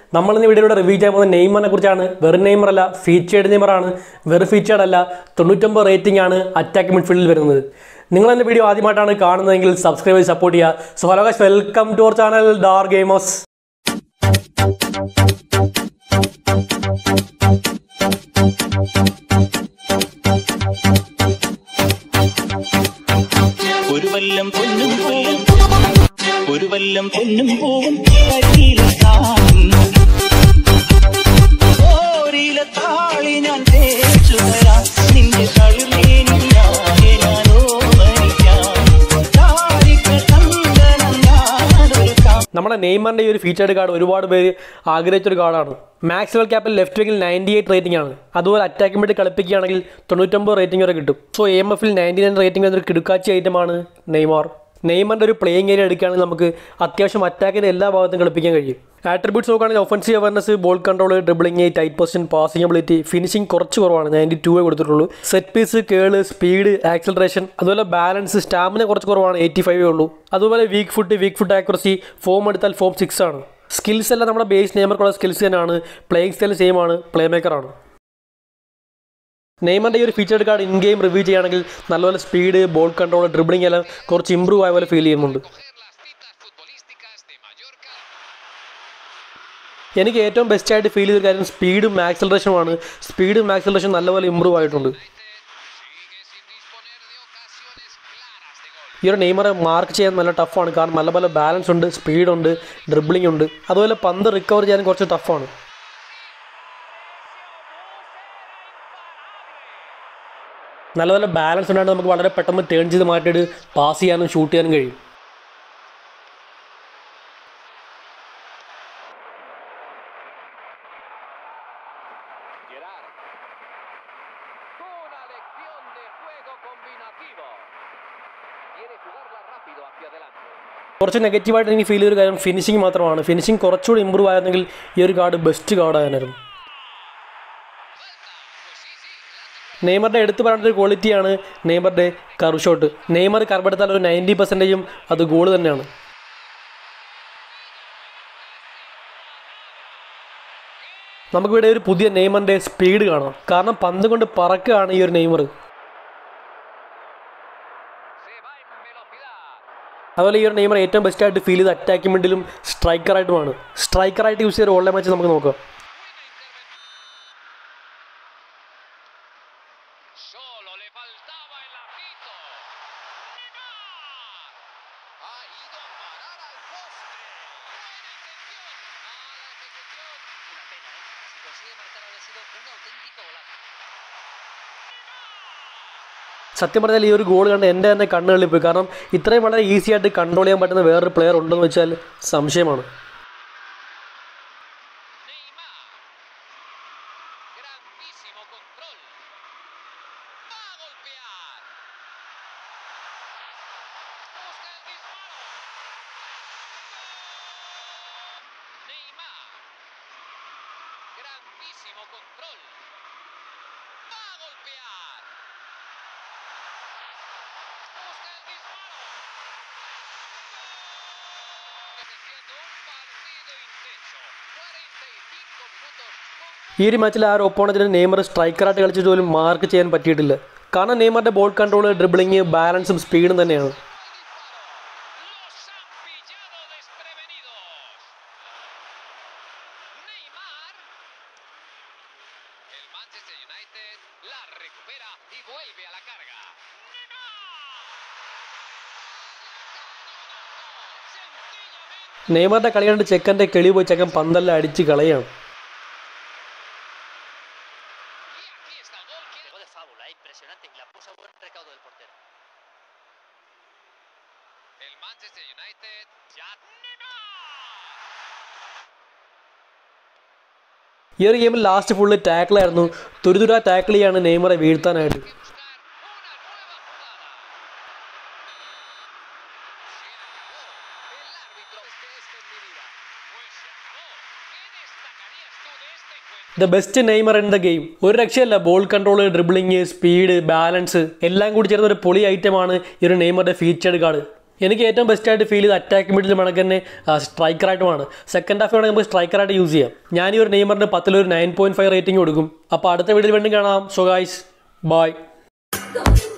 നമ്മളിന്ന് വീഡിയോയുടെ റിവ്യൂ ചെയ്യാൻ പോകുന്ന നെയ്മറിനെ കുറിച്ചാണ് വെറും നെയ്മർ അല്ല ഫീച്ചേർഡ് നെയ്മറാണ് വെറും ഫീച്ചേർഡ് അല്ല തൊണ്ണൂറ്റൊമ്പത് റേറ്റിംഗ് ആണ് അറ്റാക്ക് മിഡ്ഫീൽഡിൽ വരുന്നത് നിങ്ങൾ എൻ്റെ വീഡിയോ ആദ്യമായിട്ടാണ് കാണുന്നതെങ്കിൽ സബ്സ്ക്രൈബ് ചെയ്ത് സപ്പോർട്ട് ചെയ്യുക so hello guys welcome to our channel Dar Gamers ഒരു വല്ലം പൊന്നും പൂവും ഒരു വല്ലം പൊന്നും പൂവും കരിയിലെത്താൻ ഓരിയിലെ താളി ഞാൻ തേച്ചു തരാം നിന്റെ തളിർമേനി ഞാനെ ഞാനോ മരിക്കാം താരിക്ക ചന്ദനം ഞാനൊരുക്കാം നമ്മുടെ നെയ്മറിൻ്റെ ഈ ഒരു ഫീച്ചേർഡ് കാർഡ് ഒരുപാട് പേര് ആഗ്രഹിച്ചൊരു കാർഡാണ് മാക്സിമൽ ക്യാപ്പിൽ ലെഫ്റ്റ് വിങ്ങിൽ നയൻറ്റി എയ്റ്റ് റേറ്റിംഗ് ആണ് അതുപോലെ അറ്റാക്കിംഗ് വേണ്ടി കളിപ്പിക്കുകയാണെങ്കിൽ തൊണ്ണൂറ്റൊമ്പത് റേറ്റിംഗ് വരെ കിട്ടും സോ എം എഫിൽ നയൻറ്റി നയൻ റേറ്റിംഗ് എന്നൊരു കിടുക്കാച്ചി ഐറ്റമാണ് നെയ്മാർ നെയ്മറിൻ്റെ ഒരു പ്ലേയിങ് ഏരിയ എടുക്കുകയാണെങ്കിൽ നമുക്ക് അത്യാവശ്യം അറ്റാക്കിൻ്റെ എല്ലാ ഭാഗത്തും കളിപ്പിക്കാൻ കഴിയും ആട്രിബ്യൂട്ട്സ് നോക്കുകയാണെങ്കിൽ offensive awareness ball control dribbling tight position passing ability finishing കുറച്ച് കുറവാണ് നയൻറ്റി ടൂവേ കൊടുത്തിട്ടുള്ളൂ set piece curl speed acceleration അതുപോലെ ബാലൻസ് സ്റ്റാമിന കുറച്ച് കുറവാണ് എയ്റ്റി ഫൈവേ ഉള്ളൂ അതുപോലെ weak foot weak foot accuracy form എടുത്താൽ ഫോം സിക്സ് ആണ് സ്കിൽസ് എല്ലാം നമ്മുടെ ബേസ് നെയ്മർക്കുള്ള സ്കിൽസ് തന്നെയാണ് പ്ലേയിങ് സ്റ്റൈൽ സെയിം ആണ് പ്ലേ മേക്കറാണ് നെയ്മറിൻ്റെ ഈ ഒരു featured card in game review ചെയ്യുകയാണെങ്കിൽ നല്ലപോലെ സ്പീഡ് ബോൾ കൺട്രോൾ ഡ്രിബിളിംഗ് എല്ലാം കുറച്ച് ഇമ്പ്രൂവ് ആയ പോലെ ഫീൽ ചെയ്യുന്നുണ്ട് എനിക്ക് ഏറ്റവും ബെസ്റ്റ് ആയിട്ട് ഫീൽ ചെയ്ത കാര്യം സ്പീഡും ആക്സലറേഷനുമാണ് സ്പീഡും ആക്സലറേഷൻ നല്ലപോലെ ഇമ്പ്രൂവ് ആയിട്ടുണ്ട് ഈ ഒരു നെയ്മറെ മാർക്ക് ചെയ്യാൻ നല്ല ടഫാണ് കാരണം നല്ല പോലെ ബാലൻസ് ഉണ്ട് സ്പീഡുണ്ട് ഡ്രിബിളിംഗ് ഉണ്ട് അതുപോലെ പന്ത് റിക്കവർ ചെയ്യാൻ കുറച്ച് ടഫാണ് നല്ല നല്ല ബാലൻസ് ഉണ്ടായിട്ട് നമുക്ക് വളരെ പെട്ടെന്ന് ടേൺ ചെയ്ത് മാറ്റിയിട്ട് പാസ് ചെയ്യാനും ഷൂട്ട് ചെയ്യാനും കഴിയും Gerard. Una lección de juego combinativo. Quiere jugarla rápido hacia adelante. കുറച്ച് നെഗറ്റീവായിട്ട് എനിക്ക് ഫീൽ ചെയ്തൊരു കാര്യം ഫിനിഷിംഗ് മാത്രമാണ് ഫിനിഷിംഗ് കുറച്ചുകൂടി ഇമ്പ്രൂവ് ആയിരുന്നെങ്കിൽ ഈ ഒരു കാർഡ് ബെസ്റ്റ് കാർഡായിരുന്നു നെയ്മറുടെ എടുത്തു പറയേണ്ട ഒരു ക്വാളിറ്റിയാണ് നെയ്മറുടെ കർവ് ഷോട്ട് നെയ്മർ കർവെടുത്താൽ ഒരു നയൻറ്റി പെർസെൻറ്റേജും അത് ഗോൾ തന്നെയാണ് നമുക്കിവിടെ ഒരു പുതിയ നെയ്മറിൻ്റെ സ്പീഡ് കാണാം കാരണം പന്ത് കൊണ്ട് പറക്കുകയാണ് ഈ ഒരു Neymar Se va en velocidad. അതുപോലെ ഈ ഒരു നെയ്മർ ഏറ്റവും ബെസ്റ്റ് ആയിട്ട് ഫീൽ ചെയ്ത് അറ്റാക്കിമെൻറ്റിലും സ്ട്രൈക്കറായിട്ടുമാണ് സ്ട്രൈക്കറായിട്ട് യൂസ് ചെയ്ത ഓൺലൈൻ മാച്ച് നമുക്ക് നോക്കാം Solo le faltaba el lacito. ¡Neymar! Ha ido a parar al poste. Buena intención. Mala ejecución. Una pena, ¿eh? Si consigue marcar habría sido un auténtico golazo. സത്യം പറഞ്ഞാൽ ഈ ഒരു ഗോൾ കണ്ട് എൻ്റെ തന്നെ കണ്ണുകളിൽ പോയി കാരണം ഇത്രയും വളരെ ഈസി ആയിട്ട് കൺട്രോൾ ചെയ്യാൻ പറ്റുന്ന വേറൊരു പ്ലെയർ ഉണ്ടെന്ന് വെച്ചാൽ സംശയമാണ് Neymar. Grandísimo control. Va a golpear. Busca el disparo. Neymar. Grandísimo control. Va a golpear. Busca el disparo. Siendo un partido intenso. 45 minutos con ഈ ഒരു മാച്ചിൽ ആ ഒരു ഒപ്പോണത്തിന് നെയ്മർ സ്ട്രൈക്കറായിട്ട് കളിച്ചിട്ട് പോലും മാർക്ക് ചെയ്യാൻ പറ്റിയിട്ടില്ല കാരണം നെയ്മറിൻ്റെ ബോൾ കൺട്രോൾ ഡ്രിബിളിങ് ബാലൻസും സ്പീഡും തന്നെയാണ് disparo. Los han pillado desprevenidos. Neymar. El Manchester United la recupera y vuelve a la carga. Neymar. Sencillamente. നെയ്മറിൻ്റെ കളി കണ്ട് ചെക്കൻ്റെ കിളി പോയി ചെക്കൻ പന്തെല്ലാം അടിച്ച് കളയാണ് Y aquí está el gol. que- Pegó de fábula, eh, impresionante, y la puso a buen recaudo del portero. El Manchester United ya Neymar. ഈ ഒരു ഗെയിമിൽ ലാസ്റ്റ് ഫുള്ള് ടാക്കിളായിരുന്നു തുരുതുര ടാക്കിൾ ചെയ്യാണ് നെയ്മറെ വീഴ്ത്താനായിട്ട് que buscar una nueva jugada. Se la jugó. El árbitro es que esto en mi vida. Pues se acabó. ¿Qué destacarías tú de este encuentro? The best Neymar in the game ഒരു രക്ഷയല്ല ball control dribbling speed balance എല്ലാം കൂടി ചേർന്ന ഒരു പൊളി ഐറ്റമാണ് ഈ ഒരു നെയ്മറുടെ ഫീച്ചേർഡ് കാർഡ് എനിക്ക് ഏറ്റവും ബെസ്റ്റ് ആയിട്ട് ഫീൽ ചെയ്ത് അറ്റാക്ക് മിഡിൽ മണക്ക് തന്നെ സ്ട്രൈക്കറായിട്ടുമാണ് സെക്കൻഡ് ഹാഫ് വേണമെങ്കിൽ നമുക്ക് സ്ട്രൈക്കറായിട്ട് യൂസ് ചെയ്യാം ഞാൻ ഈ ഒരു നെയ്മറിന് പത്തിലൊരു നയൻ പോയിന്റ് ഫൈവ് റേറ്റിംഗ് കൊടുക്കും അപ്പോൾ അടുത്ത വീഡിയോയിൽ വീണ്ടും കാണാം സോ ഗൈസ് ബൈ Going